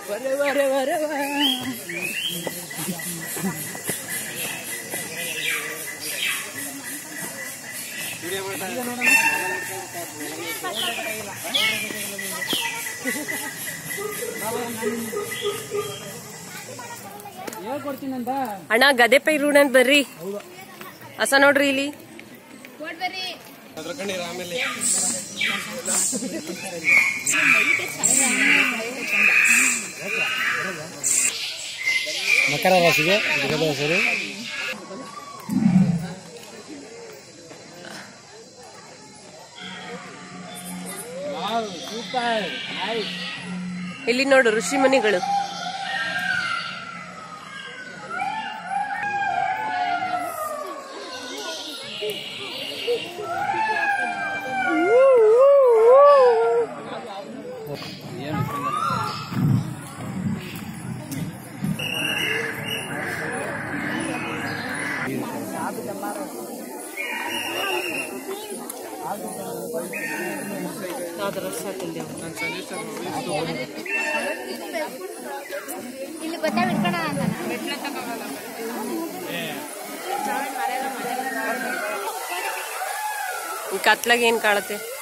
ವರೆ ವರೆ ವರೆ ವ. ಹೇಳ್ಕೊಡ್ತೀನಂತ ಅಣ್ಣ ಗದೆ ಪೈ ರೂಢನ್ ಬರ್ರಿ ಹಸ ನೋಡ್ರಿ ಇಲ್ಲಿ ಮಕರ ರಾಶಿಗೆ ಜಗದ ಹೆಸರು ಸೂಪರ್ ಇಲ್ಲಿ ನೋಡು ಋಷಿ ಮುನಿಗಳು ಇಲ್ಲಿ ಬತ್ತಾಳ ಇಟ್ಕೊಳ ಅಂತಾನ ಈ ಕತ್ಲಾಗ ಏನ್ ಕಾಣತ್ತೆ